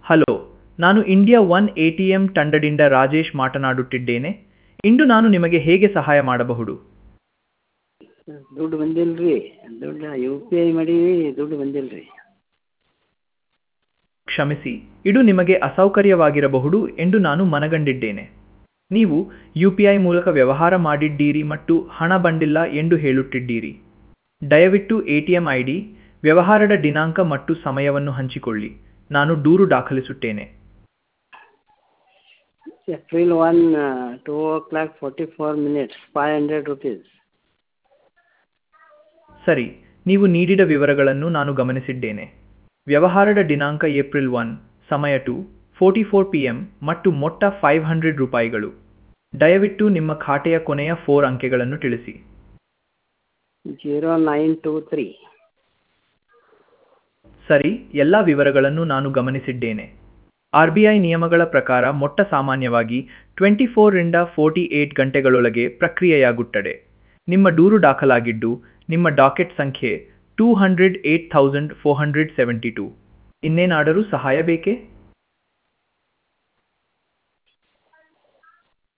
hello ನಾನು India one A T M ತಂಡದಿಂದ ರಾಜೇಶ್ ಮಾತನಾಡುತ್ತಿದ್ದೇನೆ ಇಂದು ನಾನು ನಿಮಗೆ ಹೇಗೆ ಸಹಾಯ ಮಾಡಬಹುದು ದುಡ್ಡು ಬಂದಿಲ್ಲ ರೀ ದುಡ್ಡು ಯು ಪಿ ಐ ಮಾಡೀವಿ ದುಡ್ಡು ಬಂದಿಲ್ಲ ರೀ ಕ್ಷಮಿಸಿ ಇದು ನಿಮಗೆ ಅಸೌಕರ್ಯವಾಗಿರಬಹುದು ಎಂದು ನಾನು ಮನಗಂಡಿದ್ದೇನೆ ನೀವು ಯು ಪಿ ಐ ಮೂಲಕ ವ್ಯವಹಾರ ಮಾಡಿದ್ದೀರಿ ಮತ್ತು ಹಣ ಬಂದಿಲ್ಲ ಎಂದು ಹೇಳುತ್ತಿದ್ದೀರಿ ದಯವಿಟ್ಟು A T M I D ವ್ಯವಹಾರದ ದಿನಾಂಕ ಮತ್ತು ಸಮಯವನ್ನು ಹಂಚಿಕೊಳ್ಳಿ ನಾನು ದೂರು ದಾಖಲಿಸುತ್ತೇನೆ April one two o'clock forty four minutes five hundred rupees ಸರಿ ನೀವು ನೀಡಿದ ವಿವರಗಳನ್ನು ನಾನು ಗಮನಿಸಿದ್ದೇನೆ ವ್ಯವಹಾರದ ದಿನಾಂಕ ಏಪ್ರಿಲ್ ಒನ್ ಸಮಯ two forty four P M ಮತ್ತು ಮೊತ್ತ ಫೈವ್ ಹಂಡ್ರೆಡ್ ರೂಪಾಯಿಗಳು ದಯವಿಟ್ಟು ನಿಮ್ಮ ಖಾತೆಯ ಕೊನೆಯ ಫೋರ್ ಅಂಕೆಗಳನ್ನು ತಿಳಿಸಿ ಜೀರೋ ನೈನ್ ಟೂ ತ್ರೀ ಸರಿ ಎಲ್ಲ ವಿವರಗಳನ್ನು ನಾನು ಗಮನಿಸಿದ್ದೇನೆ ಆರ್ ಬಿ ಐ ನಿಯಮಗಳ ಪ್ರಕಾರ ಮೊಟ್ಟ ಸಾಮಾನ್ಯವಾಗಿ ಟ್ವೆಂಟಿ ಫೋರಿಂದ ಫೋರ್ಟಿ ಏಟ್ ಗಂಟೆಗಳೊಳಗೆ ಪ್ರಕ್ರಿಯೆಯಾಗುತ್ತದೆ ನಿಮ್ಮ ದೂರು ದಾಖಲಾಗಿದ್ದು ನಿಮ್ಮ ಡಾಕೆಟ್ ಸಂಖ್ಯೆ two hundred eight thousand four hundred seventy two ಇನ್ನೇನಾದರೂ ಸಹಾಯ ಬೇಕೇ